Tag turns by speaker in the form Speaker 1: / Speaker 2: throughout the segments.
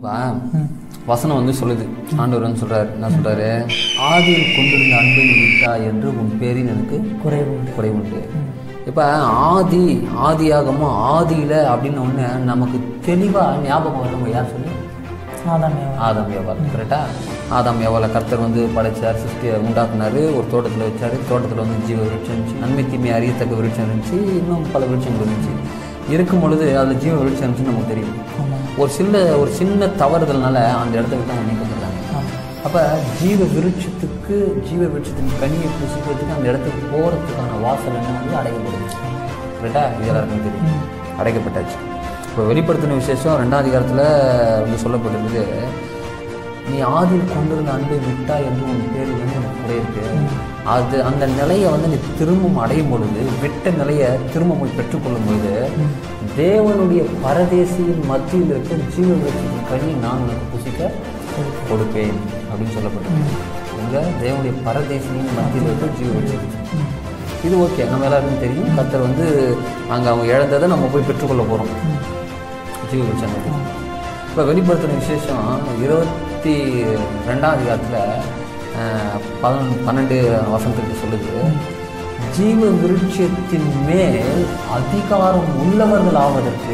Speaker 1: பா வசனம் வந்து சொல்லுது ஆண்டவர் வந்து சொல்றாரு என்ன சொல்றாரு ஆதியில் கொண்டிருந்த அன்பை நீ விட்டா என்று உன் பேரில் எனக்கு
Speaker 2: குறைவு உண்டு
Speaker 1: குறைவுண்டு இப்போ ஆதி ஆதியாகமோ ஆதியில அப்படின்னு ஒன்று நமக்கு தெளிவாக ஞாபகம் வரவங்க யார் சொல்லி
Speaker 2: ஆதாம் ஏவாள்.
Speaker 1: ஆதாம் ஏவாள் கரெக்டா ஆதாம் ஏவாளை கர்த்தர் வந்து படைச்சார் சிருஷ்டியை உண்டாக்குனாரு ஒரு தோட்டத்தில் வச்சாரு தோட்டத்தில் வந்து ஜீவ விருட்சம் இருந்துச்சு நன்மை தீமை அறியத்தக்க விருட்சம் இருந்துச்சு இன்னும் பல விருட்சங்கள் இருந்துச்சு இருக்கும் பொழுது அதில் ஜீவ விருட்சம் இருந்துச்சுன்னு நமக்கு தெரியும்
Speaker 2: ஆமாம்
Speaker 1: ஒரு சின்ன ஒரு சின்ன தவறுதல்னால அந்த இடத்த விட்டு அவங்க நீக்கப்படுறாங்க
Speaker 2: ஆமாம்
Speaker 1: அப்போ ஜீவ விருட்சத்துக்கு ஜீவ விருட்சத்தின் கனியை புசிக்கிறதுக்கு அந்த இடத்துக்கு போகிறதுக்கான வாசல் என்ன வந்து அடைக்கப்படுது கரெக்டா இது எல்லாருக்கும் தெரியும் அடைக்கப்பட்டாச்சு இப்போ வெளிப்படுத்தின விசேஷம் ரெண்டாம் அதிகாரத்தில் வந்து சொல்லப்பட்டிருக்குது நீ ஆதியில் கொண்டிருந்த அன்பை விட்டா என்று உன் பேர் வந்து எனக்கு குறையிருக்கு அது அந்த நிலையை வந்து நீ திரும்பவும் அடையும் பொழுது விட்ட நிலையை திரும்ப போய் பெற்றுக்கொள்ளும் பொழுது தேவனுடைய பரதேசியின் மத்தியில் இருக்க ஜீவ விருட்சத்தின் கனி நான் உனக்கு புசிக்க கொடுப்பேன் அப்படின்னு சொல்லப்பட்டிருக்கு எங்க தேவனுடைய பரதேசியின் மத்தியில் இருக்க ஜீவ விருட்சம் இது ஓகே நம்ம எல்லாருக்கும் தெரியும் கர்த்தர் வந்து அங்கே அவங்க இழந்ததை நம்ம போய் பெற்றுக்கொள்ள போகிறோம் ஜீவ விருட்சம் இப்போ வெளிப்படுத்தின விசேஷம் இருபத்தி ரெண்டாம் அதிகாரத்தில் பதினொன்று பன்னெண்டு வசனத்துக்கு சொல்லுது ஜீவ விருட்சத்தின் மேல் அதிகாரம் உள்ளவர்கள் ஆவதற்கு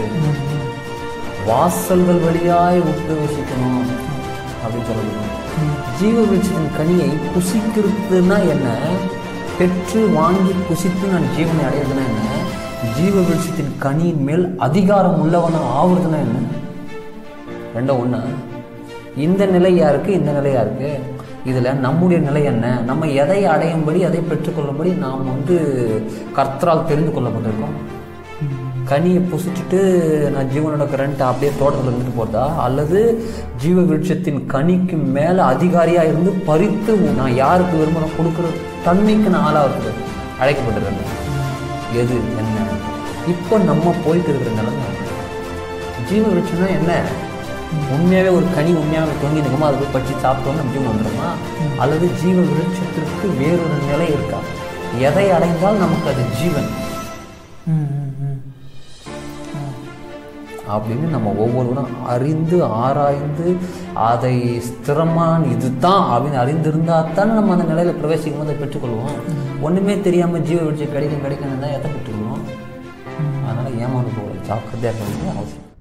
Speaker 1: வாசல்கள் வழியாய் உட்பிரவேசிக்கணும் அப்படின்னு சொல்லுது ஜீவ விருட்சத்தின் கனியை புசிக்கிறதுனா என்ன பெற்று வாங்கி புசித்து நான் ஜீவனை அடையிறதுனா என்ன ஜீவ விருட்சத்தின் கனியின் மேல் அதிகாரம் உள்ளவனா ஆகுறதுனா என்ன ரெண்டும் ஒன்று இந்த நிலை யாருக்கு இந்த நிலை யாருக்கு இதில் நம்முடைய நிலை என்ன நம்ம எதை அடையும்படி அதை பெற்றுக்கொள்ளும்படி நாம் வந்து கர்த்தரால் தெரிந்து கொள்ளப்பட்டிருக்கோம் கனியை புசிச்சுட்டு நான் ஜீவனோட கரண்ட் அப்படியே தோட்டத்தில் இருந்துட்டு போகிறதா அல்லது ஜீவ விருட்சத்தின் கனிக்கு மேலே அதிகாரியாக இருந்து பறித்து நான் யாருக்கு விரும்பணும் கொடுக்குற தன்மைக்கு நான் ஆளாகிறது அழைக்கப்பட்டிருக்கேன் எது என்ன இப்போ நம்ம போயிட்டு இருக்கிற நிலைமை ஜீவ விருட்சம்னா என்ன உண்மையாகவே ஒரு கனி உண்மையாக தொங்கி நிற்குமா அதை போய் பறிச்சு சாப்பிட்டோன்னு நம்ம ஜீவன் வந்துடுமா அல்லது ஜீவ விருட்சத்திற்கு வேறொரு நிலை இருக்கா எதை அடைந்தால் நமக்கு அது ஜீவன்
Speaker 2: ம் ம் ம்
Speaker 1: அப்படின்னு நம்ம ஒவ்வொருவரும் அறிந்து ஆராய்ந்து அதை ஸ்திரமான இதுதான் அப்படின்னு அறிந்திருந்தா தானே நம்ம அந்த நிலையில பிரவேசிக்கும் போது அதை பெற்றுக்கொள்வோம் ஒண்ணுமே தெரியாம ஜீவ விடுச்சு கிடைக்கும் கிடைக்கணும் தான் எதை பெற்றுக்கொள்வோம் அதனால ஏமாந்து போகல ஜாக்கிரதையாக இருக்க வேண்டிய அவசியம்